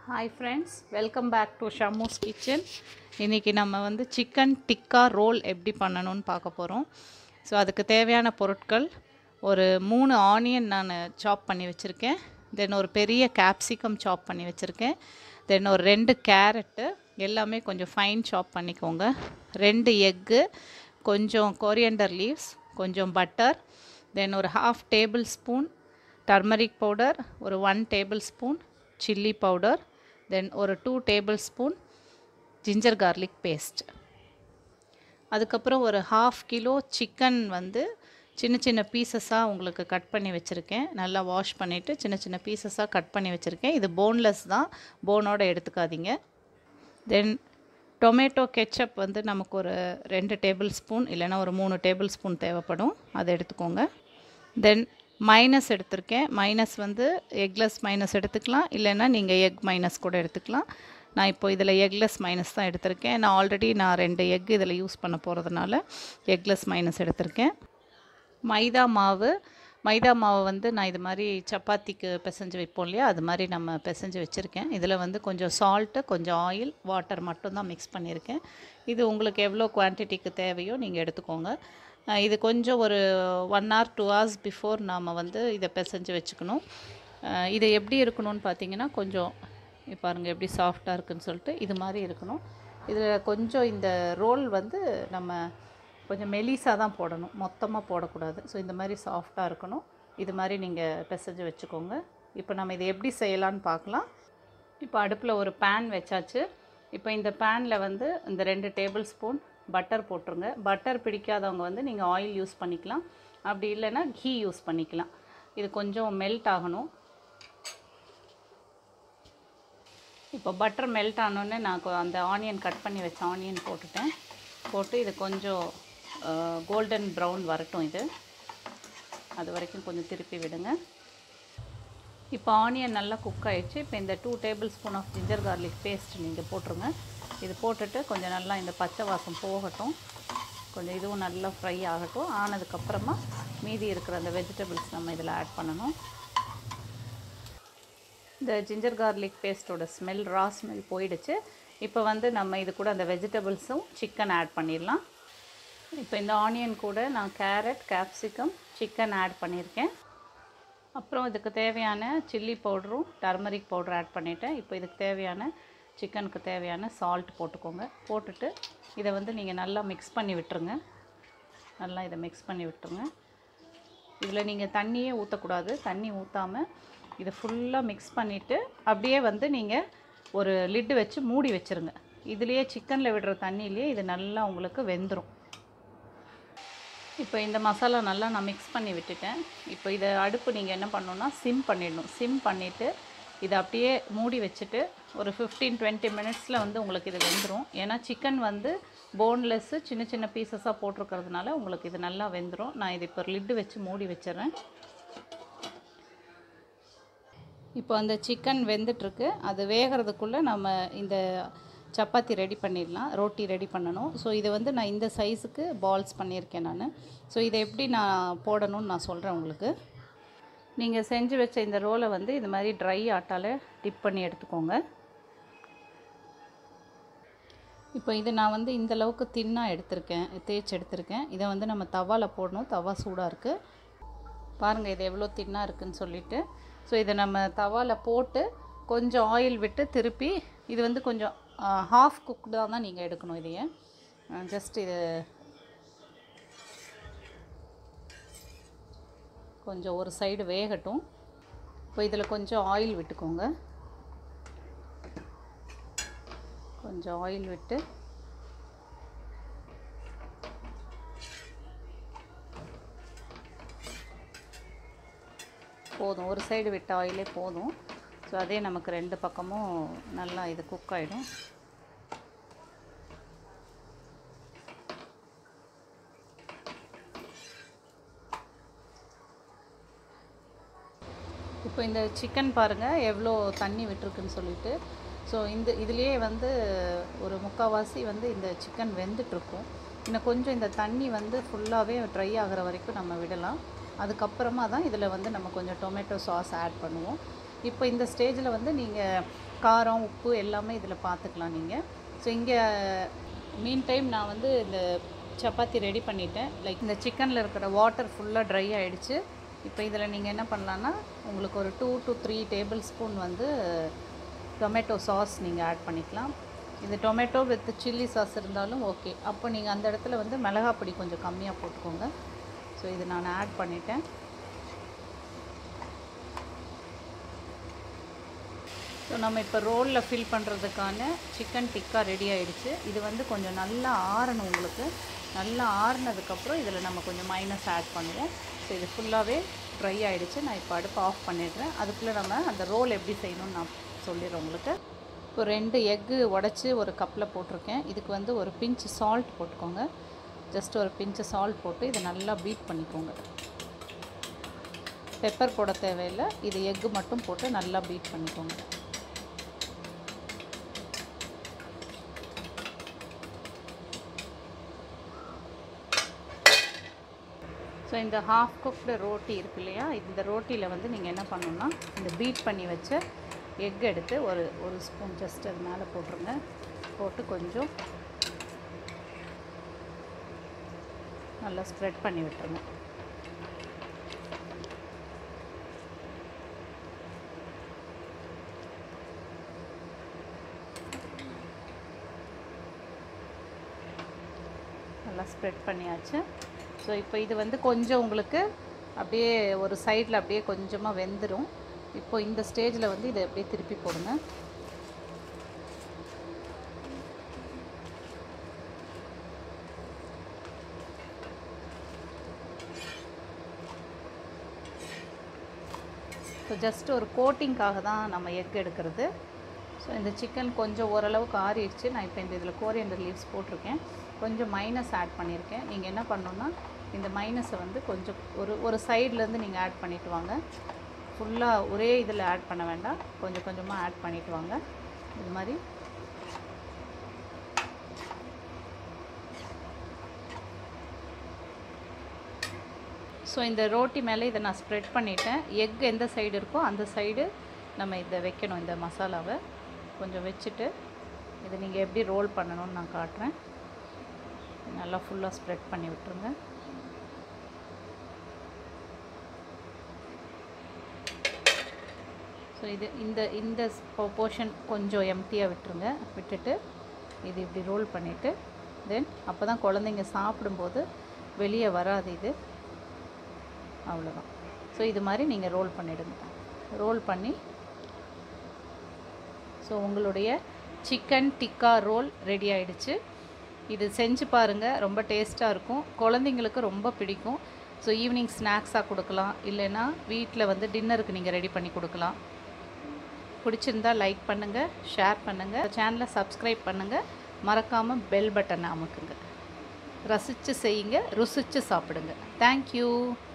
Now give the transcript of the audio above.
hi friends welcome back to Shammu's kitchen இன்றைக்கி நம்ம வந்து சிக்கன் டிக்கா ரோல் எப்படி பண்ணணும்னு பார்க்க போகிறோம் ஸோ அதுக்கு தேவையான பொருட்கள் ஒரு மூணு ஆனியன் நான் சாப் பண்ணி வச்சுருக்கேன் தென் ஒரு பெரிய கேப்சிகம் சாப் பண்ணி வச்சுருக்கேன் தென் ஒரு ரெண்டு கேரட்டு எல்லாமே கொஞ்சம் ஃபைன் சாப் பண்ணிக்கோங்க ரெண்டு எக்கு கொஞ்சம் கொரியண்டர் லீவ்ஸ் கொஞ்சம் பட்டர் தென் ஒரு half table spoon turmeric powder ஒரு one table spoon chilli powder then ஒரு two table spoon ginger garlic paste அதுக்கப்புறம் ஒரு ஹாஃப் கிலோ சிக்கன் வந்து சின்ன சின்ன பீசஸாக உங்களுக்கு கட் பண்ணி வச்சுருக்கேன் நல்லா வாஷ் பண்ணிவிட்டு சின்ன சின்ன பீசஸாக கட் பண்ணி வச்சுருக்கேன் இது போன்லெஸ் தான் போனோட எடுத்துக்காதீங்க தென் டொமேட்டோ கெச்சப் வந்து நமக்கு ஒரு ரெண்டு டேபிள் ஸ்பூன் இல்லைன்னா ஒரு மூணு டேபிள் ஸ்பூன் தேவைப்படும் அதை எடுத்துக்கோங்க தென் மைனஸ் எடுத்திருக்கேன் மைனஸ் வந்து எக்லெஸ் மைனஸ் எடுத்துக்கலாம் இல்லைன்னா நீங்கள் எக் மைனஸ் கூட எடுத்துக்கலாம் நான் இப்போ இதில் எக்லெஸ் மைனஸ் தான் எடுத்திருக்கேன் நான் ஆல்ரெடி நான் ரெண்டு எக் இதில் யூஸ் பண்ண போகிறதுனால எக்லெஸ் மைனஸ் எடுத்திருக்கேன் மைதா மாவு மைதா மாவு வந்து நான் இது மாதிரி சப்பாத்திக்கு பிசைஞ்சு வைப்போம் இல்லையா அது மாதிரி நம்ம பிசைஞ்சு வச்சுருக்கேன் இதில் வந்து கொஞ்சம் சால்ட்டு கொஞ்சம் ஆயில் வாட்டர் மட்டும்தான் மிக்ஸ் பண்ணியிருக்கேன் இது உங்களுக்கு எவ்வளோ குவான்டிட்டிக்கு தேவையோ நீங்கள் எடுத்துக்கோங்க அஹ் இது கொஞ்சம் ஒரு one hour two hours before நாம் வந்து இதை பிசைஞ்சு வச்சுக்கணும் அஹ் இது எப்படி இருக்கணும்னு பார்த்தீங்கன்னா கொஞ்சம் இப்போ பாருங்கள் எப்படி சாஃப்டாக இருக்குன்னு சொல்லிட்டு இது மாதிரி இருக்கணும் இதில் கொஞ்சம் இந்த ரோல் வந்து நம்ம கொஞ்சம் மெலிசாக தான் போடணும் மொத்தமாக போடக்கூடாது ஸோ இந்த மாதிரி சாஃப்டாக இருக்கணும் இது மாதிரி நீங்கள் பிசைஞ்சு வச்சுக்கோங்க இப்போ நம்ம இதை எப்படி செய்யலான்னு பார்க்கலாம் இப்போ அடுப்பில் ஒரு பேன் வச்சாச்சு இப்போ இந்த பேனில் வந்து இந்த ரெண்டு டேபிள் ஸ்பூன் பட்டர் போட்டுருங்க பட்டர் பிடிக்காதவங்க வந்து நீங்கள் ஆயில் யூஸ் பண்ணிக்கலாம் அப்படி இல்லைன்னா கீ யூஸ் பண்ணிக்கலாம் இது கொஞ்சம் மெல்ட் ஆகணும் இப்போ பட்டர் மெல்ட் ஆனோடனே நான் கொ- அந்த ஆனியன் கட் பண்ணி வச்ச ஆனியன் போட்டுட்டேன் போட்டு இது கொஞ்சம் கோல்டன் ப்ரௌன் வரட்டும் இது அது வரைக்கும் கொஞ்சம் திருப்பி விடுங்க இப்போ ஆனியன் நல்லா குக் ஆயிடுச்சு இப்போ இந்த two table spoon of ginger garlic paste நீங்கள் போட்டுருங்க இது போட்டுட்டு கொஞ்சம் நல்லா இந்த பச்சை வாசம் போகட்டும் கொஞ்சம் இதுவும் நல்லா ஃப்ரை ஆகட்டும் ஆனதுக்கப்புறமா மீதி இருக்கிற அந்த வெஜிடபிள்ஸ் நம்ம இதில் ஆட் பண்ணணும் இந்த ஜிஞ்சர் கார்லிக் பேஸ்ட்டோட ஸ்மெல் ரா ஸ்மெல் போயிடுச்சு இப்போ வந்து நம்ம இது கூட அந்த வெஜிடபிள்ஸும் சிக்கன் ஆட் பண்ணிடலாம் இப்போ இந்த ஆனியன் கூட நான் கேரட் கேப்சிகம் சிக்கன் ஆட் பண்ணியிருக்கேன் அப்புறம் இதுக்கு தேவையான சில்லி பவுடரும் டர்மரிக் பவுடர் ஆட் பண்ணிட்டேன் இப்போ இதுக்கு தேவையான சிக்கனுக்கு தேவையான சால்ட் போட்டுக்கோங்க போட்டுட்டு இதை வந்து நீங்கள் நல்லா மிக்ஸ் பண்ணி விட்டுருங்க நல்லா இதை மிக்ஸ் பண்ணி விட்டுருங்க இதில் நீங்கள் தண்ணியே ஊற்றக்கூடாது தண்ணி ஊற்றாமல் இதை ஃபுல்லாக மிக்ஸ் பண்ணிவிட்டு அப்படியே வந்து நீங்கள் ஒரு லிட்டு வச்சு மூடி வச்சுருங்க இதுலேயே சிக்கனில் விடுற தண்ணியிலேயே இது நல்லா உங்களுக்கு வெந்துடும் இப்போ இந்த மசாலா நல்லா நான் மிக்ஸ் பண்ணி விட்டுட்டேன் இப்போ இதை அடுப்பு நீங்கள் என்ன பண்ணணும்னா சிம் பண்ணிடணும் சிம் பண்ணிவிட்டு இதை அப்படியே மூடி வச்சுட்டு ஒரு ஃபிஃப்டீன் டுவெண்ட்டி மினிட்ஸில் வந்து உங்களுக்கு இது வெந்துடும் ஏன்னா சிக்கன் வந்து போன்லெஸ்ஸு சின்ன சின்ன பீசஸாக போட்டிருக்கிறதுனால உங்களுக்கு இது நல்லா வெந்துடும் நான் இது இப்போ லிட்டு வச்சு மூடி வச்சிடுறேன் இப்போ அந்த சிக்கன் வெந்துட்டுருக்கு அது வேகிறதுக்குள்ளே நம்ம இந்த சப்பாத்தி ரெடி பண்ணிடலாம் ரோட்டி ரெடி பண்ணணும் ஸோ இதை வந்து நான் இந்த சைஸுக்கு பால்ஸ் பண்ணியிருக்கேன் நான் ஸோ இதை எப்படி நான் போடணும்னு நான் சொல்கிறேன் உங்களுக்கு நீங்கள் செஞ்சு வச்ச இந்த ரோலை வந்து இது மாதிரி ட்ரை ஆட்டால் டிப் பண்ணி எடுத்துக்கோங்க இப்போ இது நான் வந்து இந்த அளவுக்கு தின்னாக எடுத்திருக்கேன் தேய்ச்சி எடுத்திருக்கேன் இதை வந்து நம்ம தவாவில் போடணும் தவா சூடாக இருக்குது பாருங்கள் இது எவ்வளோ தின்னாக இருக்குன்னு சொல்லிட்டு ஸோ இதை நம்ம தவாவில் போட்டு கொஞ்சம் ஆயில் விட்டு திருப்பி இது வந்து கொஞ்சம் ஹாஃப் குக்டாக தான் நீங்கள் எடுக்கணும் இதையே ஜஸ்ட் இது கொஞ்சம் ஒரு சைடு வேகட்டும் இப்போ இதில் கொஞ்சம் ஆயில் விட்டுக்கோங்க கொஞ்சம் ஆயில் விட்டு போதும் ஒரு சைடு விட்ட ஆயிலே போதும் ஸோ அதே நமக்கு ரெண்டு பக்கமும் நல்லா இது குக் ஆகிடும் இப்போ இந்த சிக்கன் பாருங்கள் எவ்வளோ தண்ணி விட்டுருக்குன்னு சொல்லிட்டு ஸோ இந்த இதுலேயே வந்து ஒரு முக்கால்வாசி வந்து இந்த சிக்கன் வெந்துட்டுருக்கும் இன்னும் கொஞ்சம் இந்த தண்ணி வந்து ஃபுல்லாகவே ட்ரை ஆகிற வரைக்கும் நம்ம விடலாம் அதுக்கப்புறமா தான் இதில் வந்து நம்ம கொஞ்சம் டொமேட்டோ சாஸ் ஆட் பண்ணுவோம் இப்போ இந்த ஸ்டேஜில் வந்து நீங்கள் காரம் உப்பு எல்லாமே இதில் பார்த்துக்கலாம் நீங்கள் ஸோ இங்கே மீன் டைம் நான் வந்து இந்த சப்பாத்தி ரெடி பண்ணிட்டேன் லைக் இந்த சிக்கனில் இருக்கிற வாட்டர் ஃபுல்லாக ட்ரை ஆகிடுச்சு இப்போ இதில் நீங்கள் என்ன பண்ணலான்னா உங்களுக்கு ஒரு two to three table spoon வந்து டொமேட்டோ சாஸ் நீங்கள் ஆட் பண்ணிக்கலாம் இது டொமேட்டோ வித் சில்லி சாஸ் இருந்தாலும் ஓகே அப்போ நீங்கள் அந்த இடத்துல வந்து மிளகாப் பொடி கொஞ்சம் கம்மியாக போட்டுக்கோங்க ஸோ இது நான் ஆட் பண்ணிட்டேன் ஸோ நம்ம இப்போ ரோலில் ஃபில் பண்ணுறதுக்கான சிக்கன் டிக்கா ரெடி ஆயிடுச்சு இது வந்து கொஞ்சம் நல்லா ஆறணும் உங்களுக்கு நல்லா ஆறுனதுக்கப்புறம் இதில் நம்ம கொஞ்சம் மைனஸ் ஆட் பண்ணுவோம் ஸோ இது ஃபுல்லாகவே ட்ரை ஆகிடுச்சு நான் இப்போ அடுப்பு ஆஃப் பண்ணிடுறேன் அதுக்குள்ளே நம்ம அந்த ரோல் எப்படி செய்யணும்னு நான் சொல்லிடுறேன் உங்களுக்கு இப்போ ரெண்டு எக்கு உடச்சி ஒரு கப்பில் போட்டிருக்கேன் இதுக்கு வந்து ஒரு பிஞ்ச் சால்ட் போட்டுக்கோங்க ஜஸ்ட் ஒரு பிஞ்சு சால்ட் போட்டு இதை நல்லா பீட் பண்ணிக்கோங்க பெப்பர் போட தேவையில்லை இது எக்கு மட்டும் போட்டு நல்லா பீட் பண்ணிக்கோங்க ஸோ இந்த ஹாஃப் குக்டு ரோட்டி இருக்கு இல்லையா இந்த ரோட்டியில் வந்து நீங்கள் என்ன பண்ணணும்னா இந்த பீட் பண்ணி வச்ச எக் எடுத்து ஒரு ஒரு ஸ்பூன் ஜஸ்ட் அது மேலே போட்டுருங்க போட்டு கொஞ்சம் நல்லா ஸ்ப்ரெட் பண்ணி விட்டுருங்க நல்லா ஸ்ப்ரெட் பண்ணியாச்சு ஸோ இப்போ இது வந்து கொஞ்சம் உங்களுக்கு அப்படியே ஒரு சைடில் அப்படியே கொஞ்சமாக வெந்துடும் இப்போ இந்த ஸ்டேஜில் வந்து இதை அப்படியே திருப்பி போடுங்க ஸோ ஜஸ்ட் ஒரு கோட்டிங்காக தான் நம்ம எக் எடுக்கிறது ஸோ இந்த சிக்கன் கொஞ்சம் ஓரளவுக்கு ஆறிடுச்சு நான் இப்போ இந்த இதில் கோரியண்டர் லீவ்ஸ் போட்டிருக்கேன் கொஞ்சம் மைனஸ் ஆட் பண்ணியிருக்கேன் நீங்கள் என்ன பண்ணணுன்னா இந்த மைனஸை வந்து கொஞ்சம் ஒரு ஒரு சைட்லேருந்து நீங்கள் ஆட் பண்ணிட்டு வாங்க ஃபுல்லாக ஒரே இதில் ஆட் பண்ண வேண்டாம் கொஞ்சம் கொஞ்சமாக ஆட் பண்ணிட்டு வாங்க இது மாதிரி ஸோ இந்த ரோட்டி மேலே இதை நான் ஸ்ப்ரெட் பண்ணிட்டேன் எக் எந்த சைடு இருக்கோ அந்த சைடு நம்ம இதை வைக்கணும் இந்த மசாலாவை கொஞ்சம் வச்சுட்டு இதை நீங்கள் எப்படி ரோல் பண்ணணும்னு நான் காட்டுறேன் நல்லா ஃபுல்லாக ஸ்ப்ரெட் பண்ணி விட்டுருங்க ஸோ இது இந்த இந்த போர்ஷன் கொஞ்சம் எம்டியாக விட்டுருங்க விட்டுட்டு இது இப்படி ரோல் பண்ணிவிட்டு தென் அப்போ தான் குழந்தைங்க சாப்பிடும்போது வெளியே வராது இது அவ்வளோதான் ஸோ இது மாதிரி நீங்கள் ரோல் பண்ணிவிடுங்க ரோல் பண்ணி ஸோ உங்களுடைய சிக்கன் டிக்கா ரோல் ரெடி ஆயிடுச்சு இது செஞ்சு பாருங்கள் ரொம்ப டேஸ்ட்டாக இருக்கும் குழந்தைங்களுக்கு ரொம்ப பிடிக்கும் ஸோ ஈவினிங் ஸ்நாக்ஸாக கொடுக்கலாம் இல்லைன்னா வீட்டில் வந்து டின்னருக்கு நீங்கள் ரெடி பண்ணி கொடுக்கலாம் பிடிச்சிருந்தா லைக் பண்ணுங்கள் ஷேர் பண்ணுங்கள் சேனலை சப்ஸ்கிரைப் பண்ணுங்கள் மறக்காமல் பெல் பட்டனை அமுக்குங்க ரசித்து செய்யுங்க ருசித்து சாப்பிடுங்க தேங்க்யூ